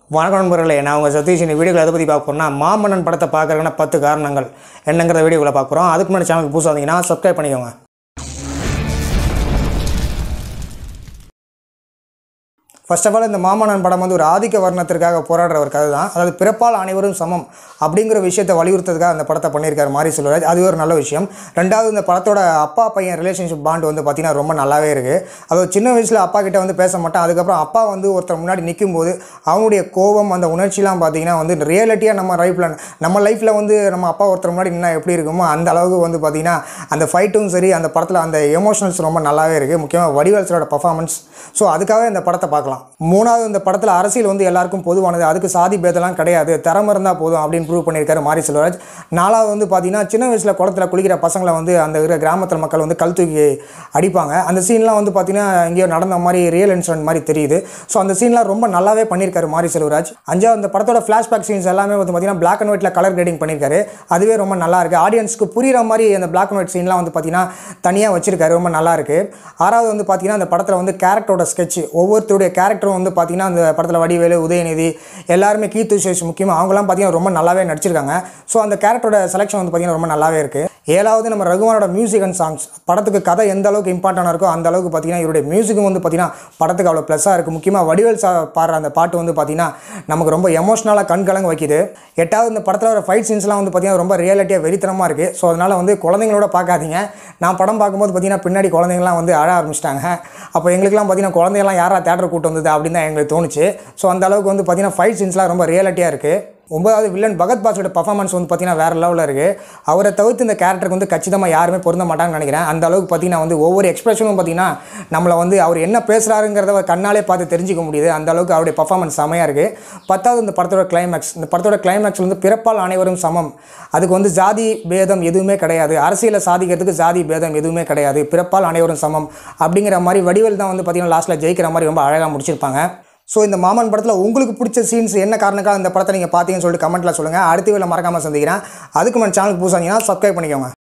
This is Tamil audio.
வணக்கம் நண்பர்களே நான் உங்கள் சதீஷ் இந்த வீடியோவில் எதை பற்றி பார்க்க போறேன்னா மாமன்னன் படத்தை பார்க்குறதுனா பத்து காரணங்கள் என்னங்கிற வீடியோவில் பார்க்க போகிறோம் அதுக்கு முன்னாடி சேனலுக்கு புதுசாக வந்தீங்கன்னா சப்ஸ்கிரைப் பண்ணிக்கோங்க ஃபர்ஸ்ட் ஆஃப் ஆல் இந்த மாமன்னன் படம் வந்து ஒரு ஆதிக்க வர்ணத்திற்காக போராடுற ஒரு கதை தான் அதாவது பிறப்பால் அனைவரும் சமம் அப்படிங்கிற விஷயத்தை வலியுறுத்துறதுக்காக அந்த படத்தை பண்ணியிருக்காரு மாரி செல்வராஜ் அது ஒரு நல்ல விஷயம் ரெண்டாவது இந்த படத்தோட அப்பா பையன் ரிலேஷன்ஷிப் பாண்ட் வந்து பார்த்திங்கன்னா ரொம்ப நல்லாவே இருக்குது அதாவது சின்ன வயசில் அப்பா கிட்ட வந்து பேச மாட்டான் அதுக்கப்புறம் அப்பா வந்து ஒருத்தர் முன்னாடி நிற்கும் போது அவனுடைய கோபம் அந்த உணர்ச்சிலாம் பார்த்திங்கன்னா வந்து ரியாலிட்டியாக நம்ம லைஃப்பில் நம்ம லைஃப்பில் வந்து நம்ம அப்பா ஒருத்தர் முன்னாடி நின்னா எப்படி இருக்குமோ அந்த அளவுக்கு வந்து பார்த்திங்கன்னா அந்த ஃபைட்டும் சரி அந்த படத்தில் அந்த எமோஷனல்ஸ் ரொம்ப நல்லாவே இருக்குது முக்கியமாக வடிவேல் சரோட பர்ஃபார்மன்ஸ் ஸோ அதுக்காக இந்த படத்தை பார்க்கலாம் மூணாவது இந்த படத்தில் அரசியல் வந்து எல்லாருக்கும் பொதுவானது அதுக்கு சாதி பேதெல்லாம் கிடையாது திறமை இருந்தால் போதும் அப்படின்னு ப்ரூவ் பண்ணியிருக்காரு மாரி செல்வராஜ் நாலாவது வந்து பார்த்தீங்கன்னா சின்ன வயசில் குளத்துல குளிக்கிற பசங்களை வந்து அந்த இருக்கிற கிராமத்தில் மக்கள் வந்து கல் தூக்கி அடிப்பாங்க அந்த சீன்லாம் வந்து பார்த்தீங்கன்னா எங்கேயோ நடந்த மாதிரி ரியல் இன்சிடென்ட் மாதிரி தெரியுது ஸோ அந்த சீன்லாம் ரொம்ப நல்லாவே பண்ணியிருக்காரு மாரி செல்வராஜ் அஞ்சாவது அந்த படத்தோட ஃப்ளாஷ்பேக் சீன்ஸ் எல்லாமே வந்து பார்த்தீங்கன்னா பிளாக் அண்ட் ஒயிட்டில் கலர் கிரேடிங் பண்ணியிருக்காரு அதுவே ரொம்ப நல்லா இருக்குது ஆடியன்ஸ்க்கு புரிகிற மாதிரி அந்த பிளாக் அண்ட் ஒயிட் சீன்லாம் வந்து பார்த்தீங்கன்னா தனியாக வச்சிருக்காரு ரொம்ப நல்லா இருக்கு ஆறாவது வந்து பார்த்தீங்கன்னா அந்த படத்தில் வந்து கேரக்டரோட ஸ்கெட்ச் ஒவ்வொருத்தருடைய கேரக்டரும் வந்து பார்த்தீங்கன்னா அந்த படத்தில் வடிவேலு உதயநிதி எல்லாருமே கீர்த்தி சுரேஷ் முக்கியமாக அவங்களாம் பார்த்தீங்கன்னா ரொம்ப நல்லாவே நடிச்சிருக்காங்க ஸோ அந்த கேரக்டரோட செலெக்ஷன் வந்து பார்த்தீங்கன்னா ரொம்ப நல்லாவே இருக்குது ஏழாவது நம்ம ரகுமானோட மியூசிக் அண்ட் சாங்ஸ் படத்துக்கு கதை எந்த அளவுக்கு இம்பார்ட்டண்டாக இருக்கோ அந்த அளவுக்கு பார்த்தீங்கன்னா இவருடைய மியூசிக்கும் வந்து பார்த்தீங்கன்னா படத்துக்கு அவ்வளோ ப்ளஸ்ஸாக இருக்குது முக்கியமாக வடிவேல் சா பாடுற அந்த பாட்டு வந்து பார்த்தீங்கன்னா நமக்கு ரொம்ப எமோஷனலாக கண் கலங்க வைக்குது எட்டாவது இந்த படத்தில் வர ஃபைட் சீன்ஸ்லாம் வந்து பார்த்தீங்கன்னா ரொம்ப ரியாலிட்டியாக வெறித்தனமாக இருக்குது ஸோ அதனால் வந்து குழந்தைங்களோட பார்க்காதீங்க நான் படம் பார்க்கும்போது பார்த்தீங்கன்னா பின்னாடி குழந்தைங்களாம் வந்து அழ ஆரம்பிச்சிட்டாங்க அப்போ எங்களுக்குலாம் பார்த்தீங்கன்னா குழந்தைங்களாம் யாரா தேட்டர் கூட்டு வந்தது அப்படின்னு தான் எங்களுக்கு தோணுச்சு ஸோ அந்த அளவுக்கு வந்து பார்த்தீங்கன்னா ஃபைட் சீன்ஸ்லாம் ரொம்ப ரியாலிட்டியாக இருக்குது ஒன்பதாவது வில்லன் பகத் பாஸோட பர்ஃபார்மன்ஸ் வந்து பார்த்தீங்கன்னா வேறு லெவலில் இருக்குது அவரை தவிர்த்து இந்த கேரக்டருக்கு வந்து கச்சிதமாக யாருமே பொருந்த மாட்டாங்கன்னு நினைக்கிறேன் அந்த அளவுக்கு பார்த்தீங்கன்னா வந்து ஒவ்வொரு எக்ஸ்பிரஷனும் பார்த்தீங்கன்னா நம்மளை வந்து அவர் என்ன பேசுகிறாருங்கிறத கண்ணாலே பார்த்து தெரிஞ்சிக்க முடியுது அந்த அளவுக்கு அவருடைய பர்ஃபார்மன்ஸ் செமையாக இருக்குது பத்தாவது இந்த படத்தோட கிளைமேக்ஸ் இந்த படத்தோட கிளைமேக்ஸ் வந்து பிறப்பால் அனைவரும் சமம் அதுக்கு வந்து ஜாதி பேதம் எதுவுமே கிடையாது அரசியலை சாதிக்கிறதுக்கு ஜாதி பேதம் எதுவுமே கிடையாது பிறப்பால் அனைவரும் சமம் அப்படிங்கிற மாதிரி வடிவேல் தான் வந்து பார்த்தீங்கன்னா லாஸ்ட்டில் ஜெயிக்கிற மாதிரி ரொம்ப அழகாக முடிச்சிருப்பாங்க ஸோ இந்த மாமன் படத்தில் உங்களுக்கு பிடிச்ச சீன்ஸ் என்ன காரணக்காக இந்த படத்தை நீங்கள் பார்த்தீங்கன்னு சொல்லிட்டு கமெண்ட்டில் சொல்லுங்கள் அடுத்த வேலை மறக்காமல் சந்திக்கிறேன் அதுக்கு நம்ம சேனலுக்கு புதுசாக சப்ஸ்கிரைப் பண்ணிக்கோங்க